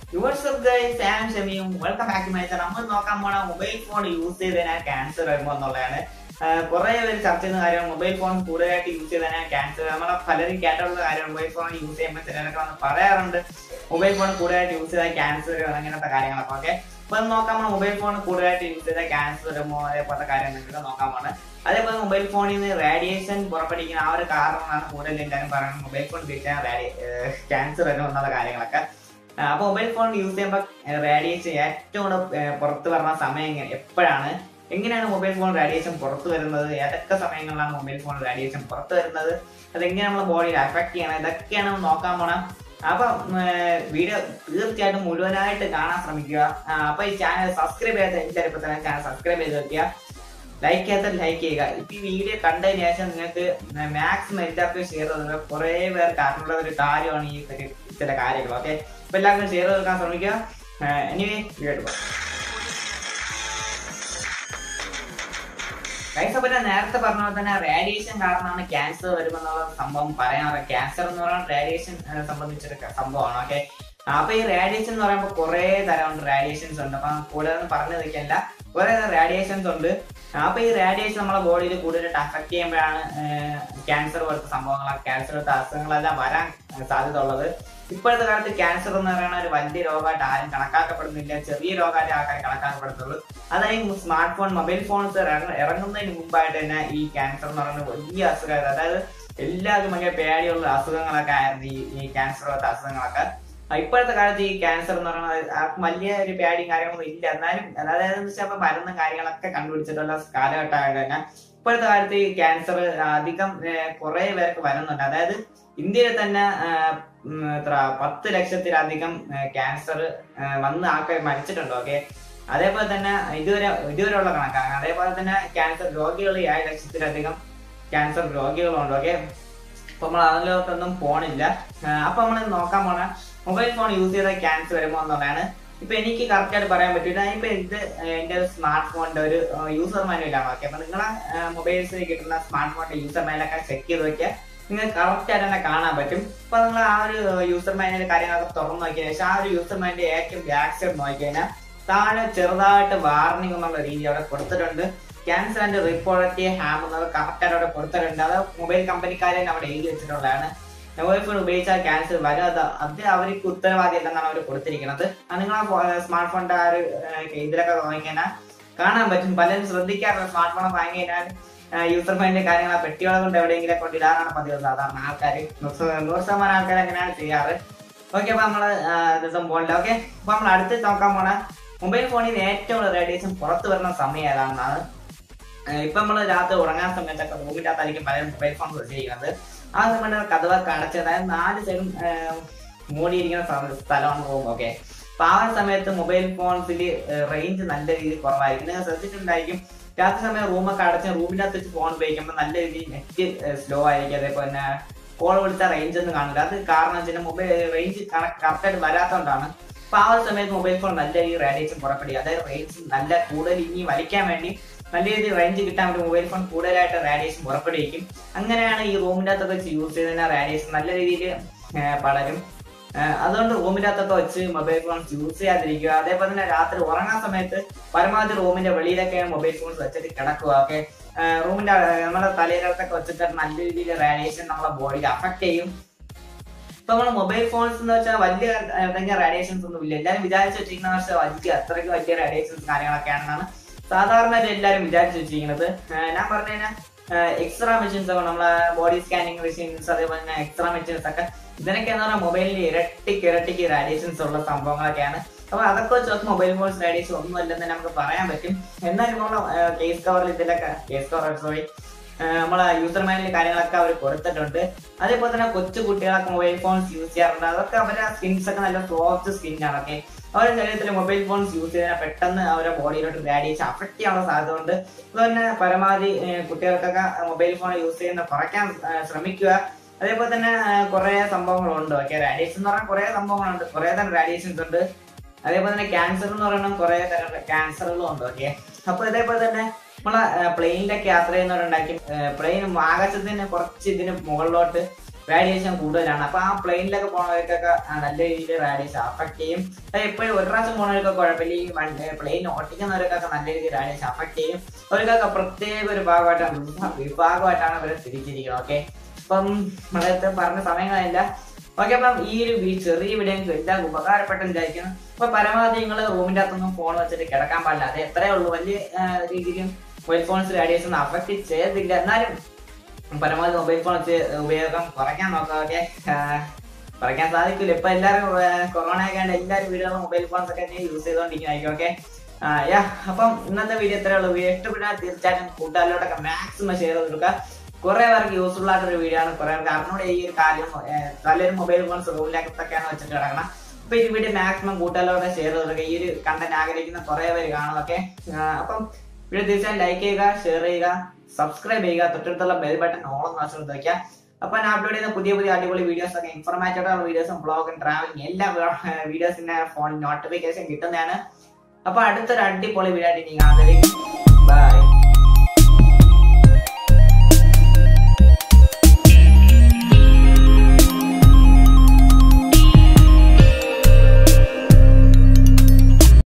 WhatsApp guys am ഷമിയും welcome back to my channel നമ്മൾ നോക്കാൻ പോണ മൊബൈൽ ഫോൺ യൂസ് ചെയ്തതിനാൽ ക്യാൻസർ വരുമോ എന്നുള്ളതാണ് കുറെ പേര് ചർച്ച ചെയ്യുന്ന കാര്യമാണ് മൊബൈൽ ഫോൺ കൂടുതലായിട്ട് യൂസ് ചെയ്തതിനാൽ ക്യാൻസർ നമ്മളെ പലരും കേട്ടുള്ള കാര്യമാണ് മൊബൈൽ ഫോൺ യൂസ് ചെയ്യുമ്പോൾ ചിലരൊക്കെ വന്ന് പറയാറുണ്ട് മൊബൈൽ ഫോൺ കൂടുതലായിട്ട് യൂസ് ചെയ്താൽ ക്യാൻസർ വരും അങ്ങനത്തെ കാര്യങ്ങളൊക്കെ ഓക്കെ അപ്പൊ അത് നോക്കാൻ പോണ മൊബൈൽ ഫോൺ കൂടുതലായിട്ട് യൂസ് ചെയ്താൽ ക്യാൻസർ വരുമോ അതേപോലത്തെ കാര്യങ്ങളൊക്കെ നോക്കാൻ പോണ അതേപോലെ മൊബൈൽ ഫോണിൽ നിന്ന് റേഡിയേഷൻ പുറപ്പെടുവിക്കുന്ന ആ ഒരു കാരണമാണ് കൂടുതൽ എല്ലാവരും പറയുന്നത് മൊബൈൽ ഫോൺ ഉപയോഗിച്ചാൽ ക്യാൻസർ വരുമോ എന്നുള്ള കാര്യങ്ങളൊക്കെ ആ, അപ്പൊ മൊബൈൽ ഫോൺ യൂസ് ചെയ്യുമ്പോൾ റേഡിയേഷൻ ഏറ്റവും കൂടുതൽ ഏർ, പുറത്ത് വരുന്ന സമയം എങ്ങനെ എപ്പോഴാണ് എങ്ങനെയാണ് മൊബൈൽ ഫോൺ റേഡിയേഷൻ പുറത്ത് വരുന്നത് ഏതൊക്കെ സമയങ്ങളിലാണ് മൊബൈൽ ഫോൺ റേഡിയേഷൻ പുറത്ത് വരുന്നത് അതെങ്ങനെ നമ്മുടെ ബോഡിയിൽ അഫക്ട് ചെയ്യണം ഇതൊക്കെയാണ് നമ്മൾ നോക്കാൻ പോണം അപ്പൊ വീഡിയോ തീർച്ചയായിട്ടും മുഴുവനായിട്ട് കാണാൻ ശ്രമിക്കുക ആ, അപ്പൊ ഈ ചാനൽ സബ്സ്ക്രൈബ് ചെയ്യാത്ത എല്ലാവരും തന്നെ ചാനൽ സബ്സ്ക്രൈബ് ചെയ്ത് വെക്കുക ലൈക്ക് ചെയ്യാത്ത ലൈക്ക് ചെയ്യുക ഇപ്പൊ ഈ വീഡിയോ കണ്ടതിന് ശേഷം നിങ്ങൾക്ക് മാക്സിമം എല്ലാവർക്കും ഷെയർ ചെയ്ത് കുറെ പേർക്ക് അറിഞ്ഞുള്ള ഒരു കാര്യമാണ് ഈ ഒരു ചില കാര്യങ്ങൾ ഓക്കെ അപ്പൊ എല്ലാവർക്കും ഷെയർ ചെയ്തെടുക്കാൻ ശ്രമിക്കുക എനിവേ വീഡിയോ കൈസപ്പറ്റ നേരത്തെ പറഞ്ഞ പോലെ തന്നെ റേഡിയേഷൻ കാരണമാണ് ക്യാൻസർ വരുമെന്നുള്ള സംഭവം പറയാറ് ക്യാൻസർ എന്ന് പറയുന്നത് റേഡിയേഷൻ സംബന്ധിച്ചൊരു ക- സംഭവമാണ് ഓക്കെ അപ്പൊ ഈ റേഡിയേഷൻ എന്ന് പറയുമ്പോൾ കുറെ തരമുണ്ട് റേഡിയേഷൻസ് ഉണ്ട് അപ്പൊ കൂടുതലൊന്നും പറഞ്ഞു നിൽക്കില്ല കുറെ റേഡിയേഷൻസ് ഉണ്ട് അപ്പൊ ഈ റേഡിയേഷൻ നമ്മളെ ബോഡിയിൽ കൂടുതലായിട്ട് അഫക്ട് ചെയ്യുമ്പോഴാണ് ക്യാൻസർ പോലത്തെ സംഭവങ്ങൾ ക്യാൻസർ പോലത്തെ അസുഖങ്ങളെല്ലാം വരാൻ സാധ്യത ഉള്ളത് ഇപ്പോഴത്തെ കാലത്ത് ക്യാൻസർ എന്ന് പറയുന്ന ഒരു വലിയ രോഗമായിട്ട് ആരും കണക്കാക്കപ്പെടുന്നില്ല ചെറിയ രോഗമായിട്ട് ആൾക്കാർ കണക്കാക്കപ്പെടുന്നുള്ളൂ അതായത് സ്മാർട്ട് ഫോൺ മൊബൈൽ ഫോൺസ് ഇറങ്ങുന്നതിന് മുമ്പായിട്ട് തന്നെ ഈ ക്യാൻസർ എന്ന് പറയുന്നത് വലിയ അസുഖമായിരുന്നു അതായത് എല്ലാവർക്കും ഭയങ്കര പേടിയുള്ള അസുഖങ്ങളൊക്കെ ആയിരുന്നു ഈ ഈ ക്യാൻസർ പോലത്തെ അസുഖങ്ങളൊക്കെ ആ, ഇപ്പോഴത്തെ കാലത്ത് ഈ ക്യാൻസർ എന്ന് പറയുന്നത് ആർക്കും വലിയ ഒരു പേടിയും കാര്യങ്ങളൊന്നും ഇല്ല എന്നാലും അതായത് എന്ന് വെച്ചാൽ ഇപ്പൊ മരുന്നും കാര്യങ്ങളൊക്കെ കണ്ടുപിടിച്ചിട്ടുള്ള കാലഘട്ടമായിട്ട് തന്നെ ഇപ്പോഴത്തെ കാലത്ത് ഈ ക്യാൻസർ അധികം കുറെ പേർക്ക് വരുന്നുണ്ട് അതായത് ഇന്ത്യയിൽ തന്നെ ആ, ഉം, എത്ര പത്ത് ലക്ഷത്തിലധികം ക്യാൻസർ വന്ന് ആൾക്കാർ മരിച്ചിട്ടുണ്ട് ഓക്കെ അതേപോലെ തന്നെ ഇതുവരെ ഇതുവരെയുള്ള കണക്കാണ് അതേപോലെ തന്നെ ക്യാൻസർ രോഗികൾ ഏഴ് ലക്ഷത്തിലധികം ക്യാൻസർ രോഗികളുണ്ട് ഓക്കെ അപ്പൊ നമ്മൾ അതിലോട്ടൊന്നും പോണില്ല ആ, അപ്പൊ നമ്മൾ നോക്കാൻ പോണ മൊബൈൽ ഫോൺ യൂസ് ചെയ്താൽ ക്യാൻസർ വരുമോ എന്നുള്ളതാണ് ഇപ്പൊ എനിക്ക് കറക്റ്റ് ആയിട്ട് പറയാൻ പറ്റില്ല ഇപ്പൊ ഇത് എന്റെ സ്മാർട്ട് ഫോണിന്റെ ഒരു യൂസർ മാനുവലാണ് ഓക്കെ അപ്പൊ നിങ്ങളെ മൊബൈൽസിൽ കിട്ടുന്ന സ്മാർട്ട് ഫോണിന്റെ യൂസർ മാനുവലൊക്കെ ചെക്ക് ചെയ്ത് നോക്കിയാൽ നിങ്ങൾക്ക് കറക്റ്റ് ആയിട്ട് തന്നെ കാണാൻ പറ്റും അപ്പൊ നിങ്ങൾ ആ ഒരു യൂസർ മാനുവൽ കാര്യങ്ങളൊക്കെ തുറന്നു നോക്കിയതിനു ശേഷം ആ ഒരു യൂസർ മാനുവലിന്റെ ഏറ്റവും ബാക്ക് സൈഡ് നോക്കിക്കഴിഞ്ഞാൽ താഴെ ചെറുതായിട്ട് വാർണിംഗ് എന്നുള്ള രീതി അവിടെ കൊടുത്തിട്ടുണ്ട് ക്യാൻസർ ആൻഡ് റിപ്പോർട്ടീവ് ഹാം എന്നുള്ള കറക്റ്റ് ആയിട്ട് അവിടെ കൊടുത്തിട്ടുണ്ട് അത് മൊബൈൽ കമ്പനിക്കാരെ അവിടെ എഴുതി വെച്ചിട്ടുള്ളതാണ് മൊബൈൽ ഫോൺ ഉപയോഗിച്ചാൽ ക്യാൻസർ വരും അത് അത് അവർക്ക് ഉത്തരവാദി അല്ലെന്നാണ് അവർ കൊടുത്തിരിക്കുന്നത് അത് നിങ്ങൾ സ്മാർട്ട് ഫോണിന്റെ ആ ഒരു ഏഹ്, ഇതിലൊക്കെ നോക്കിക്കഴിഞ്ഞാൽ കാണാൻ പറ്റും പലരും ശ്രദ്ധിക്കാറില്ല സ്മാർട്ട് ഫോൺ വാങ്ങി കഴിഞ്ഞാൽ യൂസർ മൈൻഡിന്റെ കാര്യങ്ങൾ ആ പെട്ടിയോളം കൊണ്ട് എവിടെയെങ്കിലും കൊണ്ട് ഇടാറാണ് പതിവ് സാധാരണ ആൾക്കാർ നൂറ് ശതമാനം ആൾക്കാർ അങ്ങനെയാണ് ചെയ്യാറ് ഓക്കെ അപ്പൊ നമ്മള് ആ, ദിവസം പോകണ്ട ഓക്കെ അപ്പൊ നമ്മൾ അടുത്ത് നോക്കാൻ പോണ മൊബൈൽ ഫോണിൽ നിന്ന് ഏറ്റവും കൂടുതൽ റേഡിയേഷൻ പുറത്തു വരുന്ന സമയം ഏതാണെന്നാണ് ഏഹ് ഇപ്പൊ നമ്മൾ രാത്രി ഉറങ്ങാൻ സമയത്തൊക്കെ റൂമിനകത്തായിരിക്കും പലരും മൊബൈൽ ഫോൺ യൂസ് ചെയ്യുന്നത് ആ സമയത്ത് കഥവൊക്കെ അടച്ച് അതായത് നാല് സൈഡും മൂടിയിരിക്കുന്ന സ്ഥ- സ്ഥലമാണ് റൂം ഓക്കെ അപ്പൊ ആ ഒരു സമയത്ത് മൊബൈൽ ഫോൺസിൽ റേഞ്ച് നല്ല രീതിയിൽ കുറവായിരിക്കും നിങ്ങൾ ശ്രദ്ധിച്ചിട്ടുണ്ടായിരിക്കും രാത്രി സമയം റൂമൊക്കെ അടച്ച് റൂമിന്റെ അകത്ത് വെച്ച് ഫോൺ ഉപയോഗിക്കുമ്പോൾ നല്ല രീതിയിൽ നെറ്റ് സ്ലോ ആയിരിക്കും അതേപോലെ തന്നെ കോൾ വിളിച്ചാൽ റേഞ്ച് ഒന്നും കാണില്ല അത് കാരണം വെച്ചാൽ മൊബൈൽ റേഞ്ച് കറക്റ്റായിട്ട് വരാത്തതുകൊണ്ടാണ് അപ്പൊ ആ ഒരു സമയത്ത് മൊബൈൽ ഫോൺ നല്ല രീതിയിൽ റേഡിയേഷൻ പുറപ്പെടുക അതായത് റേഞ്ച് നല്ല കൂടുതൽ ഇനി വലിക്കാൻ വേണ്ടി നല്ല രീതിയിൽ റേഞ്ച് കിട്ടാൻ വേണ്ടി മൊബൈൽ ഫോൺ കൂടുതലായിട്ട് റേഡിയേഷൻ പുറപ്പെടുവിക്കും അങ്ങനെയാണ് ഈ റൂമിന്റെ അകത്തൊക്കെ വെച്ച് യൂസ് ചെയ്തതിന് റേഡിയേഷൻ നല്ല രീതിയിൽ പടരും ആ, അതുകൊണ്ട് റൂമിന്റെ അകത്തൊക്കെ വെച്ച് മൊബൈൽ ഫോൺസ് യൂസ് ചെയ്യാതിരിക്കുക അതേപോലെ തന്നെ രാത്രി ഉറങ്ങാൻ സമയത്ത് പരമാവധി റൂമിന്റെ വെളിയിലൊക്കെ മൊബൈൽ ഫോൺസ് വെച്ചിട്ട് കിടക്കുക ഓക്കെ റൂമിന്റെ അഹ് നമ്മുടെ തലയിലൊക്കെ വെച്ചിട്ട് നല്ല രീതിയിൽ റേഡിയേഷൻ നമ്മളെ ബോഡിയിൽ അഫക്ട് ചെയ്യും ഇപ്പൊ നമ്മൾ മൊബൈൽ ഫോൺസ് എന്ന് വെച്ചാൽ വലിയ എന്തെങ്കിലും റേഡിയേഷൻസ് ഒന്നും ഇല്ല എല്ലാവരും വിചാരിച്ചു വെച്ചിരിക്കുന്ന വെച്ചാൽ വലിയ അത്രയ്ക്ക് വലിയ റേഡിയേഷൻസ് കാര്യങ്ങളൊക്കെയാണെന്നാണ് സാധാരണ എല്ലാവരും വിചാരിച്ചു വെച്ചിരിക്കുന്നത് ആഹ് ഞാൻ പറഞ്ഞു കഴിഞ്ഞാൽ എക്സ്ട്രാ മെഷീൻസ് ഒക്കെ നമ്മളെ ബോഡി സ്കാനിങ് മെഷീൻസ് അതേപോലെ തന്നെ എക്സ്ട്രാ മെഷീൻസ് ഒക്കെ ഇതിനൊക്കെ എന്ന് പറഞ്ഞാൽ മൊബൈലിൽ ഇരട്ടിക്ക് ഇരട്ടിക്ക് റേഡിയേഷൻസ് ഉള്ള സംഭവങ്ങളൊക്കെയാണ് അപ്പൊ അതൊക്കെ വെച്ച് നോക്കുമ്പോൾ മൊബൈൽ ഫോൺസ് റേഡിയേഷൻ ഒന്നും അല്ലെന്ന് നമുക്ക് പറയാൻ പറ്റും എന്നാലും നമ്മളെ കേസ് കവറിൽ ഇതിലൊക്കെ കേസ് കവർ സോറി നമ്മളെ യൂസർ മാനുവൽ കാര്യങ്ങളൊക്കെ അവർ കൊടുത്തിട്ടുണ്ട് അതേപോലെ തന്നെ കൊച്ചു കുട്ടികളൊക്കെ മൊബൈൽ ഫോൺസ് യൂസ് ചെയ്യാറുണ്ട് അതൊക്കെ അവരുടെ സ്കിൻസ് ഒക്കെ നല്ല സോഫ്റ്റ് സ്കിന്നാണ് ഓക്കെ അവരുടെ ശരീരത്തിൽ മൊബൈൽ ഫോൺസ് യൂസ് ചെയ്താൽ പെട്ടെന്ന് അവരുടെ ബോഡിയിലോട്ട് റേഡിയേഷൻ അഫക്ട് ചെയ്യാനുള്ള സാധ്യത ഉണ്ട് അതുപോലെ പരമാവധി ഏഹ്, കുട്ടികൾക്കൊക്കെ മൊബൈൽ ഫോൺ യൂസ് ചെയ്യുന്ന കുറയ്ക്കാൻ ഏഹ്, ശ്രമിക്കുക അതേപോലെ തന്നെ ഏഹ്, കുറേ സംഭവങ്ങളുണ്ട് ഓക്കെ റേഡിയേഷൻ എന്ന് പറഞ്ഞാൽ കുറേ സംഭവങ്ങളുണ്ട് കുറേ തരം റേഡിയേഷൻസ് ഉണ്ട് അതേപോലെ തന്നെ ക്യാൻസർ എന്ന് പറയുന്ന കുറേ തരം ക്യാൻസറുകളും ഉണ്ട് ഓക്കെ അപ്പൊ ഇതേപോലെ തന്നെ നമ്മളെ പ്ലെയിനിലൊക്കെ യാത്ര ചെയ്യുന്നവരുണ്ടാക്കി പ്ലെയിൻ ആകാശത്തിന് കുറച്ച് ഇതിന് മുകളിലോട്ട് റേഡിയേഷൻ കൂടുതലാണ് അപ്പൊ ആ പ്ലെയിനിലൊക്കെ പോണവർക്കൊക്കെ ആ, നല്ല രീതിയിൽ റേഡിയേഷൻ അഫക്ട് ചെയ്യും അത് എപ്പോഴും ഒരു പ്രാവശ്യം പോണവർക്കൊക്കെ കുഴപ്പമില്ല ഈ പ്ലെയിൻ ഓട്ടിക്കുന്നവർക്കൊക്കെ നല്ല രീതിയിൽ റേഡിയേഷൻ അഫക്ട് ചെയ്യും അവർക്കൊക്കെ പ്രത്യേക ഒരു ഭാഗമായിട്ടാണ് വിഭാ- വിഭാഗമായിട്ടാണ് അവരെ തിരിച്ചിരിക്കുന്നത് ഓക്കെ അപ്പം നമ്മളത്തെ പറഞ്ഞ സമയങ്ങളില്ല ഓക്കെ അപ്പം ഈ ഒരു വീ- ചെറിയ വീഡിയോ നിങ്ങൾക്ക് എല്ലാം ഉപകാരപ്പെട്ടെന്ന് വിചാരിക്കുന്നു അപ്പൊ പരമാവധി നിങ്ങൾ റൂമിന്റെ അകത്തൊന്നും ഫോൺ വെച്ചിട്ട് കിടക്കാൻ പാടില്ല അത് എത്രയേ ഉള്ളൂ വലിയ ആ, രീതിയിലും മൊബൈൽ ഫോൺസ് റേഡിയേഷൻ അഫക്ട് ചെയ്തില്ല എന്നാലും പരമാവധി മൊബൈൽ ഫോൺ വെച്ച് ഉപയോഗം കുറയ്ക്കാൻ നോക്കാം ഓക്കെ കുറയ്ക്കാൻ സാധിക്കില്ല ഇപ്പൊ എല്ലാവരും കൊറോണ ഒക്കെ ആണ്ട് എല്ലാവരും വീടുകളും മൊബൈൽ ഫോൺസ് ഒക്കെ യൂസ് ചെയ്തുകൊണ്ടിരിക്കുന്നതായിരിക്കും ഓക്കെ യാ അപ്പം ഇന്നത്തെ വീഡിയോ ഇത്രയേ ഉള്ളൂ വീഡിയോ ഇഷ്ടപ്പെട്ടാൽ തീർച്ചയായിട്ടും കൂട്ടുകാരിലോട്ടൊക്കെ മാക്സിമം ഷെയർ ചെയ്ത് കൊടുക്കുക കുറെ പേർക്ക് യൂസ്ഫുൾ ആയിട്ടൊരു വീഡിയോ ആണ് കുറെ പേർക്ക് അറിഞ്ഞൂടെ ഈ ഒരു കാര്യം ഏഹ്, പലരും മൊബൈൽ ഫോൺസ് റൂമിലകത്തൊക്കെയാണ് വെച്ചിട്ട് കിടക്കണം അപ്പൊ ഈ വീഡിയോ മാക്സിമം കൂട്ടുകാരിലോടെ ഷെയർ ചെയ്ത് കൊടുക്കുക ഈ ഒരു കണ്ടന്റ് ആഗ്രഹിക്കുന്ന കുറെ പേര് കാണും ഓക്കെ അപ്പം വീഡിയോ തീർച്ചയായും ലൈക്ക് ചെയ്യുക ഷെയർ ചെയ്യുക സബ്സ്ക്രൈബ് ചെയ്യുക തൊട്ടടുത്തുള്ള ബെൽ ബട്ടൺ ഓളം വാച്ച് വയ്ക്കുക അപ്പൊ ഞാൻ അപ്ലോഡ് ചെയ്യുന്ന പുതിയ പുതിയ അടിപൊളി വീഡിയോസ് ഒക്കെ ഇൻഫോർമേറ്റീവ് ആയിട്ടുള്ള വീഡിയോസും ബ്ലോഗും ട്രാവലിംഗ് എല്ലാ വീഡിയോസിന്റെ ഫോൺ നോട്ടിഫിക്കേഷൻ കിട്ടുന്നതാണ് അപ്പൊ അടുത്തൊരു അടിപൊളി വീഡിയോ ആയിട്ട് ഇനി കാണുന്നതായിരിക്കും ബൈ